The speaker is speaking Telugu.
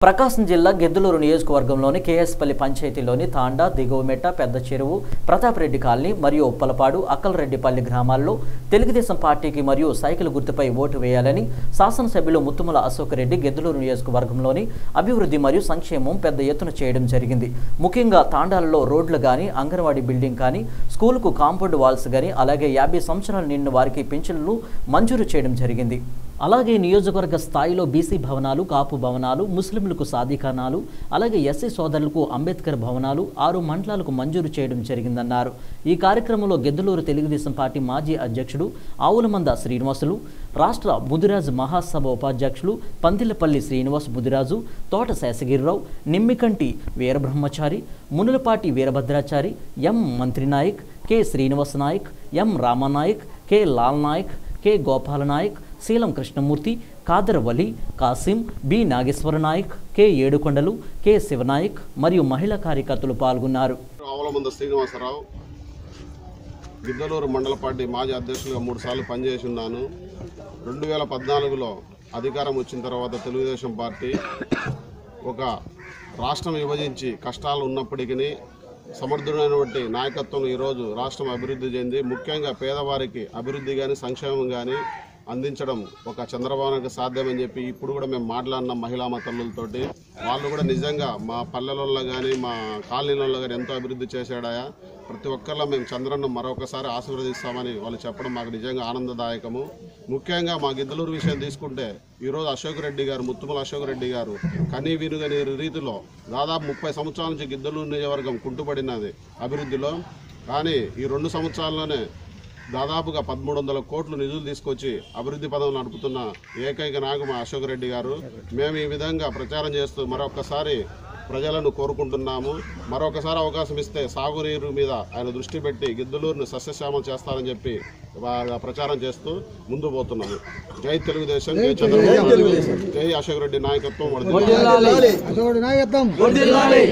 ప్రకాశం జిల్లా గిద్దలూరు నియోజకవర్గంలోని కేఎస్పల్లి పంచాయతీలోని తాండా దిగువమెట్ట పెద్ద చెరువు ప్రతాపరెడ్డి కాలనీ మరియు ఉప్పలపాడు అక్కలరెడ్డిపల్లి గ్రామాల్లో తెలుగుదేశం పార్టీకి మరియు సైకిల్ గుర్తుపై ఓటు వేయాలని శాసనసభ్యులు ముత్తుమల అశోక్ రెడ్డి గిద్దలూరు నియోజకవర్గంలోని అభివృద్ధి మరియు సంక్షేమం పెద్ద ఎత్తున చేయడం జరిగింది ముఖ్యంగా తాండాలలో రోడ్లు కానీ అంగన్వాడీ బిల్డింగ్ కానీ స్కూలుకు కాంపౌండ్ వాల్స్ కానీ అలాగే యాభై సంవత్సరాలు నిండిన వారికి పింఛన్లు మంజూరు చేయడం జరిగింది అలాగే నియోజకవర్గ స్థాయిలో బీసీ భవనాలు కాపు భవనాలు ముస్లింలకు సాధికానాలు అలాగే ఎస్సీ సోదరులకు అంబేద్కర్ భవనాలు ఆరు మండలాలకు మంజూరు చేయడం జరిగిందన్నారు ఈ కార్యక్రమంలో గెద్దలూరు తెలుగుదేశం పార్టీ మాజీ అధ్యక్షుడు ఆవులమంద శ్రీనివాసులు రాష్ట్ర ముదిరాజు మహాసభ ఉపాధ్యక్షులు పందిలపల్లి శ్రీనివాస్ ముదిరాజు తోట Seshagiri Rao నిమ్మికంటి Veerabrahmachari మునులపాటి Veerabhadrachari M Mantri Naik K Srinivas Naik M Ramanaik K Lal Naik K Gopala Naik Seelam Krishnamurthy Kadar Vali Kasim B Nageswara Naik K Edukondalu K Sivanaik మరియు మహిళా కార్యకర్తలు పాల్గొన్నారు ఆవులమంద శ్రీనివాసరావు గిద్దలూరు మండల పార్టీ మాజీ అధ్యక్షులుగా మూడు సార్లు పనిచేసి ఉన్నాను రెండు వేల పద్నాలుగులో అధికారం వచ్చిన తర్వాత తెలుగుదేశం పార్టీ ఒక రాష్ట్రం విభజించి కష్టాలు ఉన్నప్పటికీ సమర్థుడైనటువంటి నాయకత్వం ఈరోజు రాష్ట్రం అభివృద్ధి చెంది ముఖ్యంగా పేదవారికి అభివృద్ధి కానీ సంక్షేమం కానీ అందించడం ఒక చంద్రబాబుకి సాధ్యమని చెప్పి ఇప్పుడు కూడా మేము మాట్లాడిన మహిళా తల్లులతోటి వాళ్ళు కూడా నిజంగా మా పల్లెలలో కానీ మా కాలనీలలో కానీ ఎంతో అభివృద్ధి చేశాడాయా ప్రతి ఒక్కరిలో మేము చంద్రన్ను మరొకసారి ఆశీర్వదిస్తామని వాళ్ళు చెప్పడం మాకు నిజంగా ఆనందదాయకము ముఖ్యంగా మా గిద్దలూరు విషయం తీసుకుంటే ఈరోజు అశోక్ రెడ్డి గారు ముత్తుమల అశోక్ రెడ్డి గారు కనీ విరుగని రీతిలో దాదాపు ముప్పై సంవత్సరాల నుంచి గిద్దలూరు నియోజకవర్గం కుంటుపడినది అభివృద్ధిలో కానీ ఈ రెండు సంవత్సరాల్లోనే దాదాపుగా పదమూడు వందల కోట్లు నిధులు తీసుకొచ్చి అభివృద్ధి పదవులు నడుపుతున్న ఏకైక నాయకు మా అశోక్ రెడ్డి గారు మేము ఈ విధంగా ప్రచారం చేస్తూ మరొకసారి ప్రజలను కోరుకుంటున్నాము మరొకసారి అవకాశం ఇస్తే సాగునీరు మీద ఆయన దృష్టి పెట్టి గిద్దలూరును సస్యశ్యామం చేస్తారని చెప్పి వా- ప్రచారం చేస్తూ ముందు పోతున్నాము జై తెలుగుదేశం జై చంద్రబాబు నాయుడు, జై అశోక్ రెడ్డి నాయకత్వం వర్ధిల్లాలి. అశోకుడి నాయకత్వం